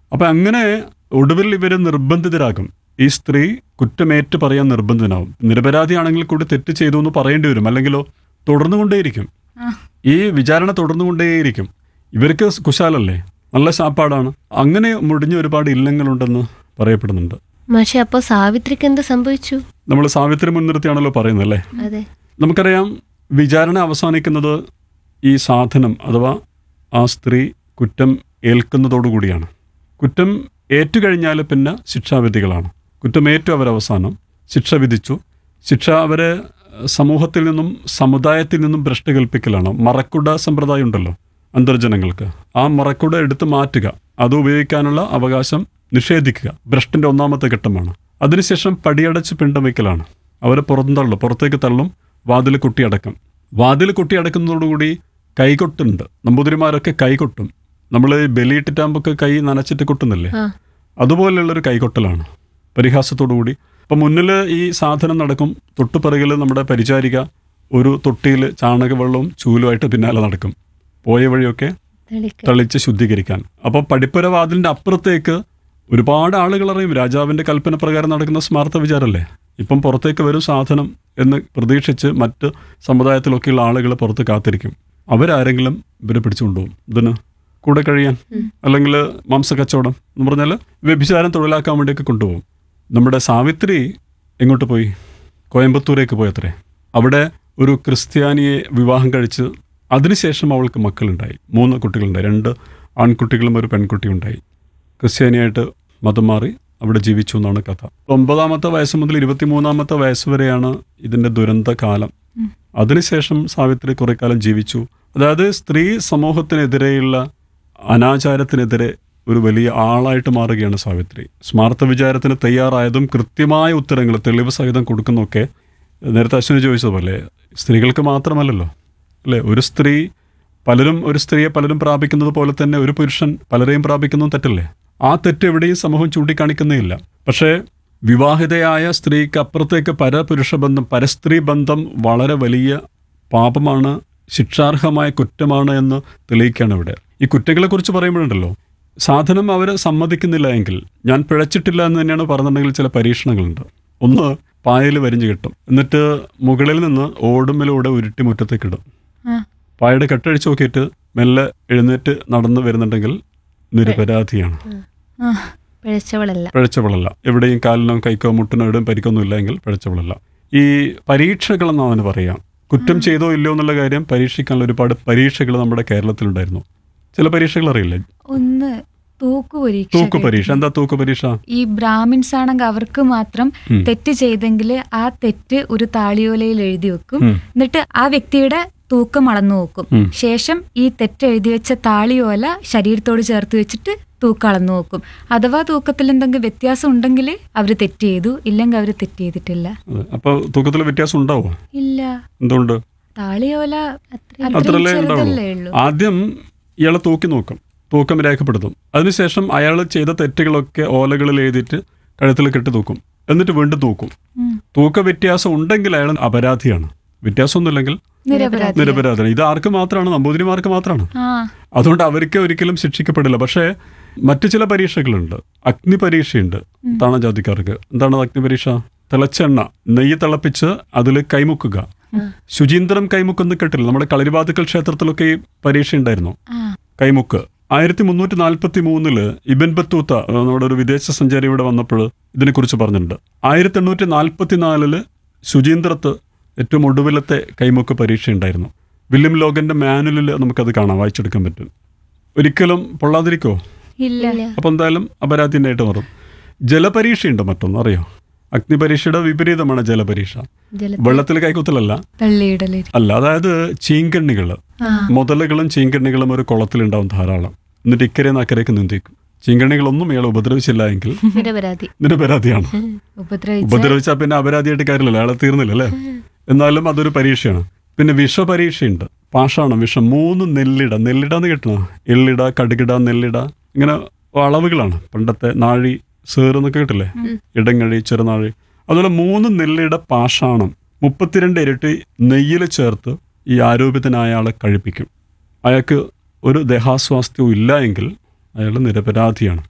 അപ്പം അങ്ങനെ ഒടുവിൽ ഇവർ നിർബന്ധിതരാകും ഈ സ്ത്രീ കുറ്റമേറ്റ് പറയാൻ നിർബന്ധിതനാവും നിരപരാധിയാണെങ്കിൽ കൂടി തെറ്റ് ചെയ്തു എന്ന് പറയേണ്ടി വരും അല്ലെങ്കിലോ തുടർന്നുകൊണ്ടേയിരിക്കും ആ. ഈ വിചാരണ തുടർന്നുകൊണ്ടേയിരിക്കും ഇവർക്ക് കുശാലല്ലേ നല്ല ശാപ്പാടാണ് അങ്ങനെ മുടിഞ്ഞ ഒരുപാട് ഇല്ലങ്ങളുണ്ടെന്ന് പറയപ്പെടുന്നുണ്ട് മാഷെ അപ്പോ സാവിത്രിക്ക് എന്ത് സംഭവിച്ചു നമ്മൾ സാവിത്രി മുൻനിർത്തിയാണല്ലോ പറയുന്നത് അല്ലേ അതെ നമുക്കറിയാം വിചാരണ അവസാനിക്കുന്നത് ഈ സാധനം അഥവാ ആ സ്ത്രീ കുറ്റം ഏൽക്കുന്നതോടുകൂടിയാണ് കുറ്റം ഏറ്റുകഴിഞ്ഞാൽ പിന്നെ ശിക്ഷാവിധികളാണ് കുറ്റമേറ്റു അവരവസാനം ശിക്ഷ വിധിച്ചു ശിക്ഷ അവരെ സമൂഹത്തിൽ നിന്നും സമുദായത്തിൽ നിന്നും ഭ്രഷ്ട് കൽപ്പിക്കലാണ് മറക്കുട സമ്പ്രദായം ഉണ്ടല്ലോ അന്തർജനങ്ങൾക്ക് ആ മറക്കുട എടുത്ത് മാറ്റുക അത് ഉപയോഗിക്കാനുള്ള അവകാശം നിഷേധിക്കുക ഭ്രഷ്ടിന്റെ ഒന്നാമത്തെ ഘട്ടമാണ് അതിനുശേഷം പടിയടച്ച് പിണ്ടം വയ്ക്കലാണ് അവരെ പുറന്തള്ളും പുറത്തേക്ക് തള്ളും വാതിൽ കുട്ടിയടക്കം വാതിൽ കുട്ടിയടക്കുന്നതോടുകൂടി കൈകൊട്ടുണ്ട് നമ്പൂതിരിമാരൊക്കെ കൈകൊട്ടും നമ്മൾ ബലിയിട്ടിട്ടാകുമ്പോൾ കൈ നനച്ചിട്ട് കൊട്ടുന്നില്ലേ ആ അതുപോലെയുള്ളൊരു കൈകൊട്ടലാണ് പരിഹാസത്തോടു കൂടി അപ്പം മുന്നിൽ ഈ സാധനം നടക്കും തൊട്ടുപിറകിൽ നമ്മുടെ പരിചാരിക ഒരു തൊട്ടിയിൽ ചാണകവെള്ളവും ചൂലുമായിട്ട് പിന്നാലെ നടക്കും പോയ വഴിയൊക്കെ തെളിക്ക തളിച്ച് ശുദ്ധീകരിക്കാൻ അപ്പോൾ പടിപ്പുര വാതിലിൻ്റെ അപ്പുറത്തേക്ക് ഒരുപാട് ആളുകൾ അറിയും രാജാവിൻ്റെ കൽപ്പന പ്രകാരം നടക്കുന്ന സ്മാർത്ഥ വിചാരമല്ലേ ഇപ്പം പുറത്തേക്ക് വരും സാധനം എന്ന് പ്രതീക്ഷിച്ച് മറ്റ് സമുദായത്തിലൊക്കെയുള്ള ആളുകൾ പുറത്ത് കാത്തിരിക്കും അവരാരെങ്കിലും ഇവരെ പിടിച്ചുകൊണ്ടുപോകും ഇതിന് കൂടെ കഴിയാൻ അല്ലെങ്കിൽ മാംസക്കച്ചവടം എന്ന് പറഞ്ഞാൽ വ്യഭിചാരം തൊഴിലാക്കാൻ വേണ്ടിയൊക്കെ കൊണ്ടുപോകും നമ്മുടെ സാവിത്രി എങ്ങോട്ട് പോയി കോയമ്പത്തൂരേക്ക് പോയത്രേ അവിടെ ഒരു ക്രിസ്ത്യാനിയെ വിവാഹം കഴിച്ച് അതിനുശേഷം അവൾക്ക് മക്കളുണ്ടായി മൂന്ന് കുട്ടികളുണ്ടായി രണ്ട് ആൺകുട്ടികളും ഒരു പെൺകുട്ടിയും ഉണ്ടായി ക്രിസ്ത്യാനിയായിട്ട് മതം മാറി അവിടെ ജീവിച്ചു എന്നാണ് കഥ ഒമ്പതാമത്തെ വയസ്സ് മുതൽ ഇരുപത്തിമൂന്നാമത്തെ വയസ്സ് വരെയാണ് ഇതിൻ്റെ ദുരന്ത കാലം അതിനുശേഷം സാവിത്രി കുറെ കാലം ജീവിച്ചു അതായത് സ്ത്രീ സമൂഹത്തിനെതിരെയുള്ള അനാചാരത്തിനെതിരെ ഒരു വലിയ ആളായിട്ട് മാറുകയാണ് സാവിത്രി സ്മാർത്ഥ വിചാരത്തിന് തയ്യാറായതും കൃത്യമായ ഉത്തരങ്ങൾ തെളിവ് സഹിതം കൊടുക്കുന്നതൊക്കെ നേരത്തെ അശ്വിനി ചോദിച്ചതുപോലെ സ്ത്രീകൾക്ക് മാത്രമല്ലല്ലോ അല്ലേ ഒരു സ്ത്രീ പലരും ഒരു സ്ത്രീയെ പലരും പ്രാപിക്കുന്നത് പോലെ തന്നെ ഒരു പുരുഷൻ പലരെയും പ്രാപിക്കുന്നതും തെറ്റല്ലേ ആ തെറ്റ് എവിടെയും സമൂഹം ചൂണ്ടിക്കാണിക്കുന്നേയില്ല പക്ഷേ വിവാഹിതയായ സ്ത്രീക്ക് അപ്പുറത്തേക്ക് പരപുരുഷ ബന്ധം പരസ്ത്രീ ബന്ധം വളരെ വലിയ പാപമാണ് ശിക്ഷാർഹമായ കുറ്റമാണ് എന്ന് തെളിയിക്കുകയാണ് ഇവിടെ ഈ കുറ്റങ്ങളെക്കുറിച്ച് പറയുമ്പോഴുണ്ടല്ലോ സാധനം അവർ സമ്മതിക്കുന്നില്ല എങ്കിൽ ഞാൻ പിഴച്ചിട്ടില്ല എന്ന് തന്നെയാണ് പറഞ്ഞിട്ടുണ്ടെങ്കിൽ ചില പരീക്ഷണങ്ങളുണ്ട് ഒന്ന് പായൽ വരിഞ്ഞു കിട്ടും എന്നിട്ട് മുകളിൽ നിന്ന് ഓടുമ്മിലൂടെ ഉരുട്ടി മുറ്റത്തേക്കിടും ആ. പായയുടെ കെട്ടഴിച്ച് നോക്കിയിട്ട് മെല്ലെ എഴുന്നേറ്റ് നടന്നു വരുന്നുണ്ടെങ്കിൽ നിരപരാധിയാണ് ആ. പിഴച്ചവളല്ല പിഴച്ചവളല്ല എവിടെയും കാലിനോ കൈക്കോ മുട്ടിനോ എവിടെയും പരിക്കൊന്നും ഇല്ലെങ്കിൽ പിഴച്ചവളല്ല ഈ പരീക്ഷകളെന്ന് അവന് പറയാം കുറ്റം ചെയ്തോ ഇല്ലയോ എന്നുള്ള കാര്യം പരീക്ഷിക്കാനുള്ള ഒരുപാട് പരീക്ഷകൾ നമ്മുടെ കേരളത്തിലുണ്ടായിരുന്നു ചില പരീക്ഷകൾ അറിയില്ലേ ഒന്ന് തൂക്കു പരീക്ഷ തൂക്ക് പരീക്ഷ എന്താ തൂക്ക് പരീക്ഷ ഈ ബ്രാഹ്മിൻസ് ആണെങ്കിൽ അവർക്ക് മാത്രം ഉം. തെറ്റ് ചെയ്തെങ്കിൽ ആ തെറ്റ് ഒരു താളിയോലയിൽ എഴുതി വെക്കും ഉം. എന്നിട്ട് ആ വ്യക്തിയുടെ തൂക്കം അളന്നു നോക്കും ഉം. ശേഷം ഈ തെറ്റ് എഴുതി വെച്ച താളിയോല ശരീരത്തോട് ചേർത്ത് വെച്ചിട്ട് തൂക്കം അളന്നു നോക്കും അഥവാ തൂക്കത്തിൽ എന്തെങ്കിലും വ്യത്യാസം ഉണ്ടെങ്കിൽ അവർ തെറ്റ് ചെയ്തു ഇല്ലെങ്കിൽ അവർ തെറ്റ് ചെയ്തിട്ടില്ല അതെ. അപ്പൊ തൂക്കത്തിൽ വ്യത്യാസം ഉണ്ടാവോ ഇല്ല എന്തുകൊണ്ട് താളിയോല അത്രയും അത്രല്ലേ ചെറുതല്ലേ ഉണ്ടാവുള്ളൂ ഉള്ളൂ ആദ്യം ഇയാളെ തൂക്കി നോക്കും തൂക്കം രേഖപ്പെടുത്തും അതിനുശേഷം അയാൾ ചെയ്ത തെറ്റുകളൊക്കെ ഓലകളിൽ എഴുതിയിട്ട് കഴുത്തിൽ കെട്ടി തൂക്കും എന്നിട്ട് വീണ്ടും തൂക്കും ഉം. തൂക്ക വ്യത്യാസം ഉണ്ടെങ്കിൽ അയാൾ അപരാധിയാണ് വ്യത്യാസമൊന്നുമില്ലെങ്കിൽ നിരപരാധി നിരപരാധിയാണ് ഇത് ആർക്ക് മാത്രമാണ് നമ്പൂതിരിമാർക്ക് മാത്രമാണ് ആ അതുകൊണ്ട് അവർക്ക് ഒരിക്കലും ശിക്ഷിക്കപ്പെടില്ല പക്ഷേ മറ്റു ചില പരീക്ഷകളുണ്ട് അഗ്നി പരീക്ഷയുണ്ട് താണ ജാതിക്കാർക്ക് എന്താണ് അഗ്നി പരീക്ഷ തിളച്ചെണ്ണ നെയ്യ് തിളപ്പിച്ച് അതിൽ കൈമുക്കുക ശുചീന്ദ്രം കൈമുക്കെന്ന് കേട്ടില്ല നമ്മുടെ കളരിവാതുക്കൽ ക്ഷേത്രത്തിലൊക്കെ ഈ പരീക്ഷ ഉണ്ടായിരുന്നു ആ കൈമുക്ക് ആയിരത്തി മുന്നൂറ്റി നാൽപ്പത്തി മൂന്നില് ഇബൻ ബത്തൂത്ത അഹ് നമ്മുടെ ഒരു വിദേശ സഞ്ചാരി ഇവിടെ വന്നപ്പോൾ ഇതിനെക്കുറിച്ച് പറഞ്ഞിട്ടുണ്ട് ആയിരത്തി എണ്ണൂറ്റി നാൽപ്പത്തി നാലില് ശുചീന്ദ്രത്ത് ഏറ്റവും ഒടുവിലത്തെ കൈമുക്ക് പരീക്ഷ ഉണ്ടായിരുന്നു വില്യം ലോഗന്റെ മാനുവലിൽ നമുക്കത് കാണാം വായിച്ചെടുക്കാൻ പറ്റും ഒരിക്കലും പൊള്ളാതിരിക്കോ ഇല്ല അപ്പം എന്തായാലും അപരാധിനായിട്ട് മാറും ജലപരീക്ഷയുണ്ട് മറ്റൊന്ന് അറിയോ അഗ്നിപരീക്ഷയുടെ വിപരീതമാണ് ജലപരീക്ഷ ജല വെള്ളത്തിൽ കൈക്കുത്തലല്ല തള്ളിയിടല് അല്ല അതായത് ചീങ്കണ്ണികൾ ആ മുതലകളും ചീങ്കണ്ണികളും ഒരു കുളത്തിലുണ്ടാവും ധാരാളം എന്നിട്ട് ഇക്കരെ അക്കരയ്ക്ക് നീന്തിക്കും ചീങ്കണ്ണികളൊന്നും ഇയാളെ ഉപദ്രവിച്ചില്ല എങ്കിൽ നിരപരാധി നിരപരാധിയാണ് ഉപദ്രവിച്ച ഉപദ്രവിച്ചാൽ പിന്നെ അപരാധിയായിട്ട് കാര്യമില്ലല്ലോ അയാളെ തീർന്നില്ല അല്ലേ എന്നാലും അതൊരു പരീക്ഷയാണ് പിന്നെ വിഷപരീക്ഷയുണ്ട് പാഷാണം വിഷം മൂന്ന് നെല്ലിട നെല്ലിട എന്ന് കിട്ടണ എള്ളിട കടുകിട നെല്ലിട ഇങ്ങനെ അളവുകളാണ് പണ്ടത്തെ നാഴി സേറ് എന്നൊക്കെ കിട്ടില്ലേ ഇടങ്ങഴി ചെറുനാഴി അതുപോലെ മൂന്ന് നെല്ലിട പാഷാണം മുപ്പത്തിരണ്ട് ഇരട്ടി നെയ്യിൽ ചേർത്ത് ഈ ആരോപിതനായ ആളെ കഴിപ്പിക്കും അയാൾക്ക് ഒരു ദേഹാസ്വാസ്ഥ്യവും ഇല്ല എങ്കിൽ അയാൾ നിരപരാധിയാണ്